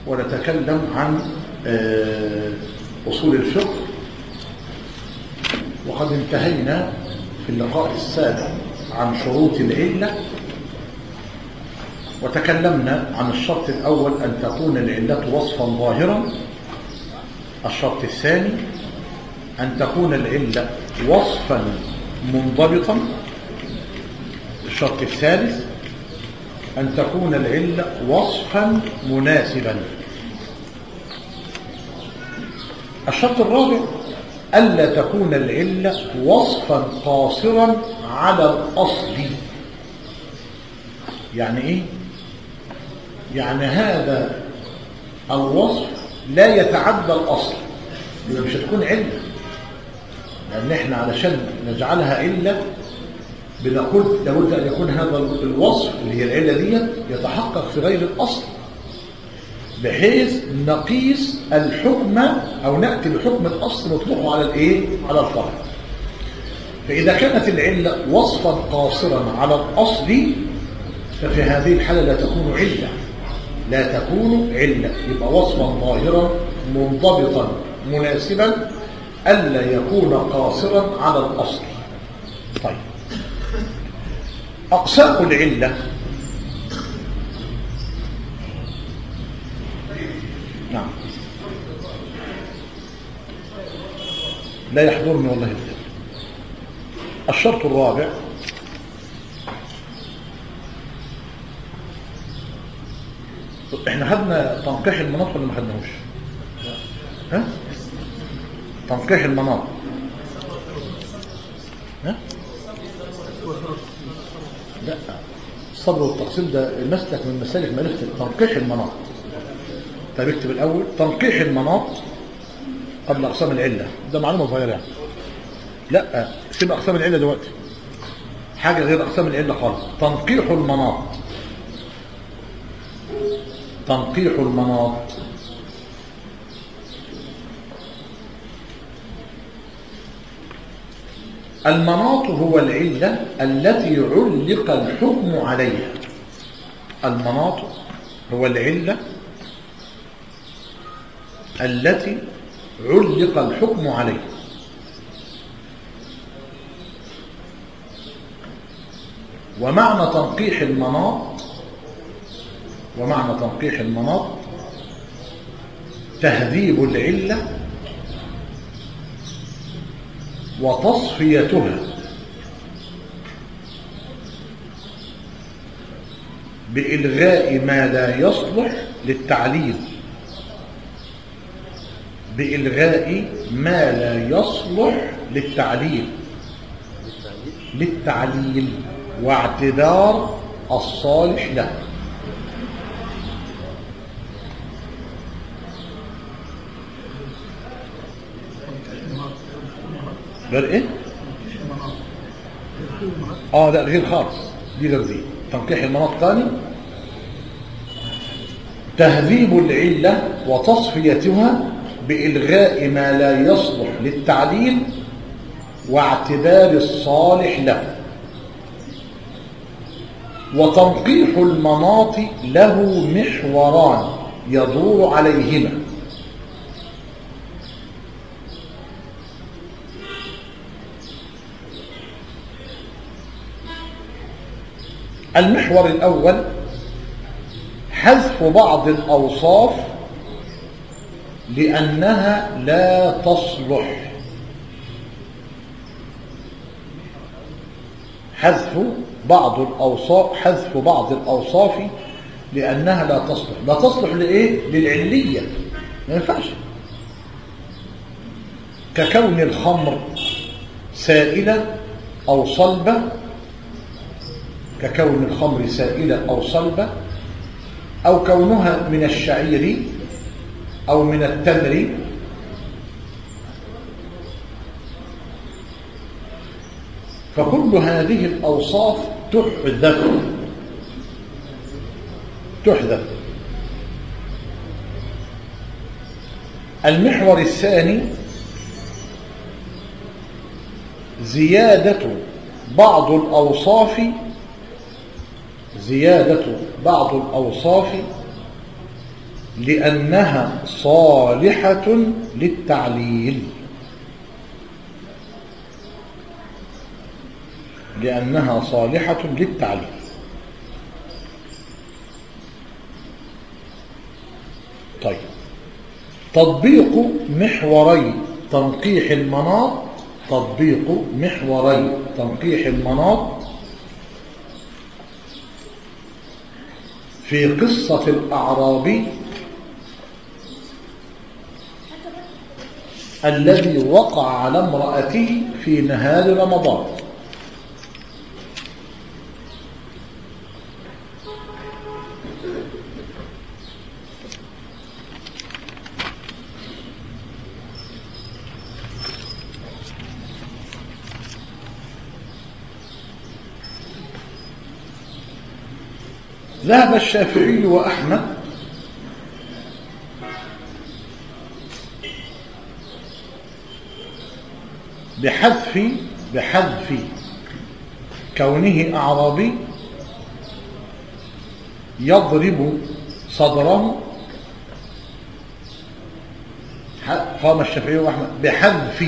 ونتكلم عن أصول الفقه وقد انتهينا في اللقاء السابق عن شروط العلة وتكلمنا عن الشرط الأول أن تكون العلة وصفا ظاهرا الشرط الثاني أن تكون العلة وصفا منضبطا الشرط الثالث أن تكون العلة وصفا مناسبا الشرط الرابع ألا تكون العلة وصفا قاصرا على الأصل يعني إيه؟ يعني هذا الوصف لا يتعدى الأصل يبقى مش هتكون علة لأن احنا علشان نجعلها علة بنقول لابد أن يكون هذا الوصف اللي هي العلة دي يتحقق في غير الأصل بحيث نقيس الحكم أو نأتي بحكم الأصل نطلقه على الإيه؟ على الفرع فإذا كانت العلة وصفا قاصرا على الأصل ففي هذه الحالة لا تكون علة لا تكون علة يبقى وصفا ظاهرا منضبطا مناسبا ألا يكون قاصرا على الأصل طيب أقسام العلة نعم لا يحضرني والله الدين الشرط الرابع احنا خدنا تنقيح المناط ولا ما خدناهوش ها تنقيح المناط ها لا الصبر والتقسيم ده مسلك من مسالك ملكة تنقيح المناط طيب اكتب الاول تنقيح المناط قبل اقسام العله ده معلومه صغيره يعني لا سيب اقسام العله دلوقتي حاجه غير اقسام العله خالص تنقيح المناط تنقيح المناط المناط هو العلة التي علق الحكم عليها المناط هو العلة التي علق الحكم عليها ومعنى تنقيح المناط ومعنى تنقيح المناط تهذيب العلة وتصفيتها بإلغاء ما لا يصلح للتعليل بإلغاء ما لا يصلح للتعليل للتعليل واعتبار الصالح له غير ايه اه لا غير خالص دي غير دي تنقيح المناط ثاني تهذيب العلة وتصفيتها بإلغاء ما لا يصلح للتعليل واعتبار الصالح له وتنقيح المناط له محوران يدور عليهما المحور الأول حذف بعض الأوصاف لأنها لا تصلح حذف بعض الأوصاف حذف بعض الأوصاف لأنها لا تصلح لا تصلح لإيه؟ للعلية ما ينفعش ككون الخمر سائلة أو صلبة ككون الخمر سائلة أو صلبة أو كونها من الشعير أو من التمر فكل هذه الأوصاف تحذف تحذف المحور الثاني زيادة بعض الأوصاف زيادة بعض الأوصاف لأنها صالحة للتعليل لأنها صالحة للتعليل طيب تطبيق محوري تنقيح المناط تطبيق محوري تنقيح المناط في قصة الأعرابي الذي وقع على امرأته في نهار رمضان ذهب الشافعي وأحمد بحذف بحذف كونه أعرابي يضرب صدره قام الشافعي وأحمد بحذف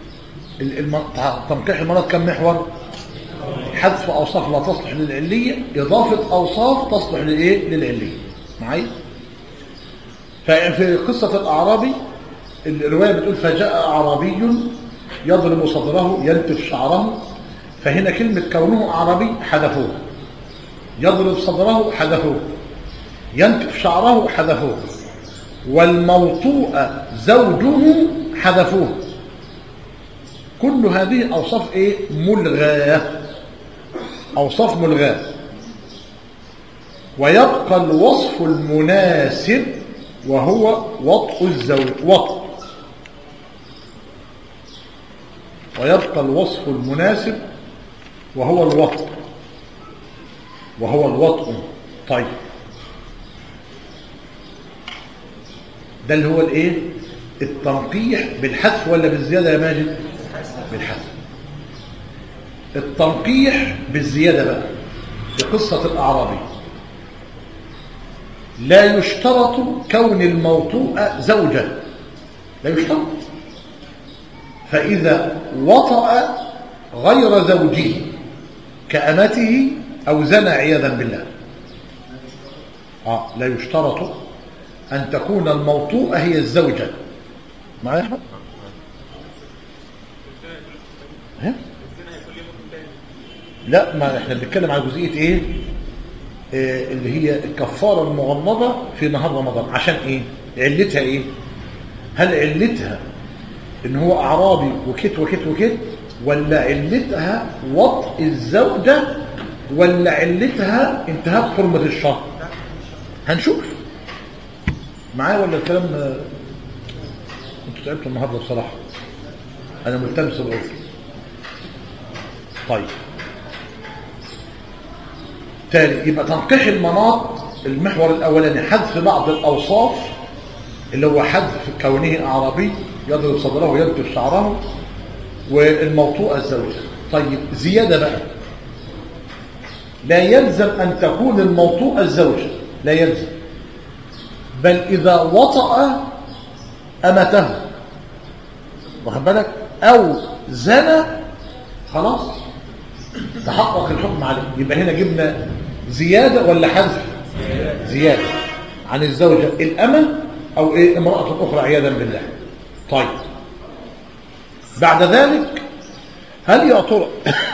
تنقيح المرض كم محور حذف أوصاف لا تصلح للعلية إضافة أوصاف تصلح للإيه؟ للعلية معي ففي قصة الأعرابي الرواية بتقول فجاء أعرابي يضرب صدره يلتف شعره فهنا كلمة كونه أعرابي حذفوه يضرب صدره حذفوه ينتف شعره حذفوه والموطوء زوجه حذفوه كل هذه أوصاف إيه؟ ملغاة أوصاف ملغاة ويبقى الوصف المناسب وهو وطء الزوج وطء ويبقى الوصف المناسب وهو الوطء وهو الوطء طيب ده اللي هو الايه التنقيح بالحذف ولا بالزياده يا ماجد بالحذف التنقيح بالزيادة بقى في قصة الأعرابي لا يشترط كون الموطوء زوجا لا يشترط فإذا وطأ غير زوجه كأمته أو زنى عياذا بالله آه لا يشترط أن تكون الموطوءة هي الزوجة معايا أحمد؟ ها؟ لا ما احنا بنتكلم على جزئيه ايه آه اللي هي الكفاره المغمضه في نهار رمضان عشان ايه علتها ايه هل علتها ان هو اعرابي وكت وكت وكت ولا علتها وطء الزوجه ولا علتها انتهاك حرمه الشهر هنشوف معايا ولا الكلام انتوا تعبتوا النهارده بصراحه انا ملتمس العذر طيب تالي يبقى تنقيح المناط المحور الاولاني حذف بعض الاوصاف اللي هو حذف كونه اعرابي يضرب صدره ويلتف شعره والموطوء الزوجه طيب زياده بقى لا يلزم ان تكون الموطوء الزوجه لا يلزم بل اذا وطأ امته واخد بالك او زنى خلاص تحقق الحكم عليه يبقى هنا جبنا زيادة ولا حذف زيادة عن الزوجة الأمة أو إيه امرأة أخرى عياذا بالله طيب بعد ذلك هل يا ترى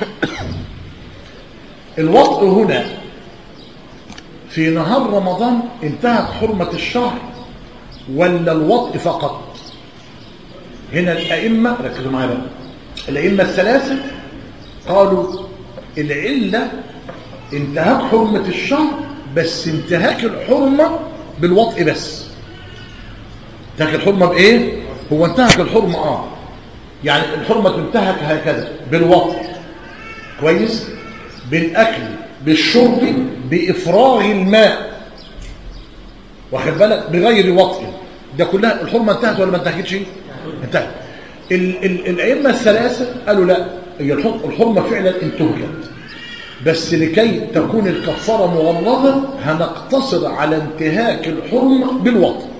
الوطء هنا في نهار رمضان انتهت حرمة الشهر ولا الوطء فقط هنا الأئمة ركزوا معايا بقى الأئمة الثلاثة قالوا العلة انتهاك حرمة الشهر بس انتهاك الحرمة بالوطء بس انتهاك الحرمة بإيه؟ هو انتهك الحرمة آه يعني الحرمة تنتهك هكذا بالوطء كويس؟ بالأكل بالشرب بإفراغ الماء واخد بالك بغير وطء ده كلها الحرمة انتهت ولا ما انتهكتش؟ انتهت ال ال الأئمة الثلاثة قالوا لا هي الحرمة فعلا انتهكت بس لكي تكون الكفارة مغلظة هنقتصر على انتهاك الحرمة بالوطن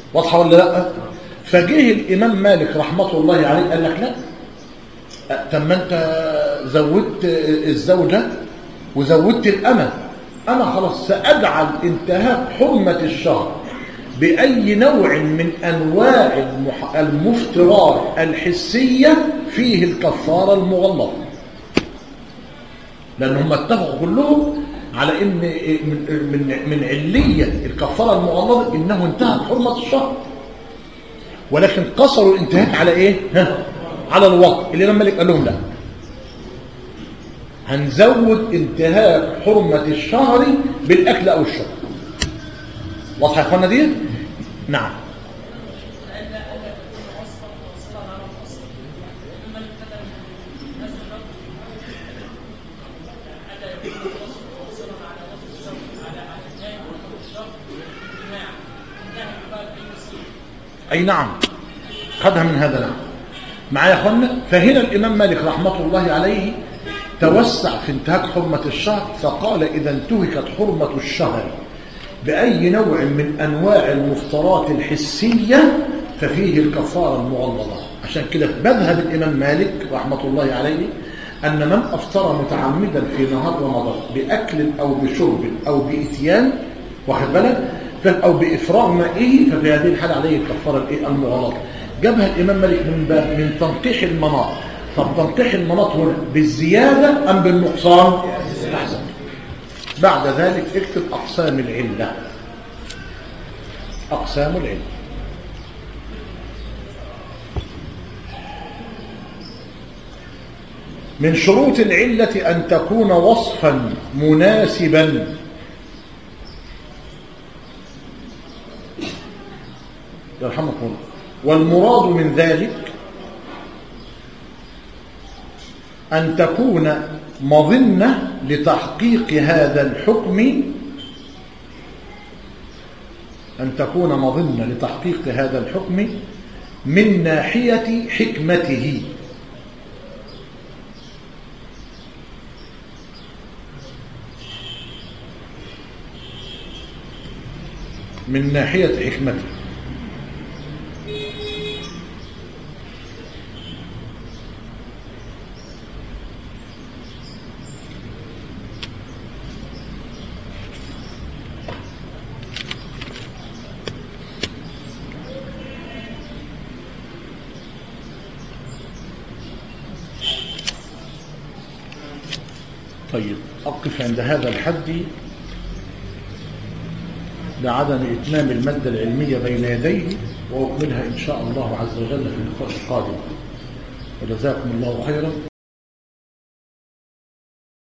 واضحة ولا لا فجه الإمام مالك رحمة الله عليه قال لك لا طب ما انت زودت الزوجة وزودت الأمة أنا خلاص سأجعل انتهاك حرمة الشهر بأي نوع من أنواع المح... المفترات الحسية فيه الكفارة المغلظة لأنهم اتفقوا كلهم على ان من من من عليه الكفاره المغلظه انه انتهت حرمه الشهر ولكن قصروا الانتهاك على ايه ها على الوقت اللي لما مالك قال لهم لا هنزود انتهاك حرمه الشهر بالاكل او الشرب واضحه يا اخوانا دي نعم أي نعم خدها من هذا نعم معايا يا أخوانا فهنا الإمام مالك رحمة الله عليه توسع في انتهاك حرمة الشهر فقال إذا انتهكت حرمة الشهر بأي نوع من أنواع المفترات الحسية ففيه الكفارة المغلظة عشان كده مذهب الإمام مالك رحمة الله عليه أن من أفطر متعمدا في نهار رمضان بأكل أو بشرب أو بإتيان واخد بالك أو بإفراغ مائه ففي هذه الحالة عليه الكفارة الإيه المغلظة جابها الإمام مالك من باب من تنقيح المناط طب تنقيح المناط هنا بالزيادة أم بالنقصان أحسن بعد ذلك اكتب أقسام العلة أقسام العلة من شروط العلة أن تكون وصفا مناسبا يرحمكم الله والمراد من ذلك أن تكون مظنة لتحقيق هذا الحكم أن تكون مظنة لتحقيق هذا الحكم من ناحية حكمته من ناحية حكمته طيب أقف عند هذا الحد لعدم إتمام المادة العلمية بين يديه وأكملها إن شاء الله عز وجل في اللقاء القادم وجزاكم الله خيرا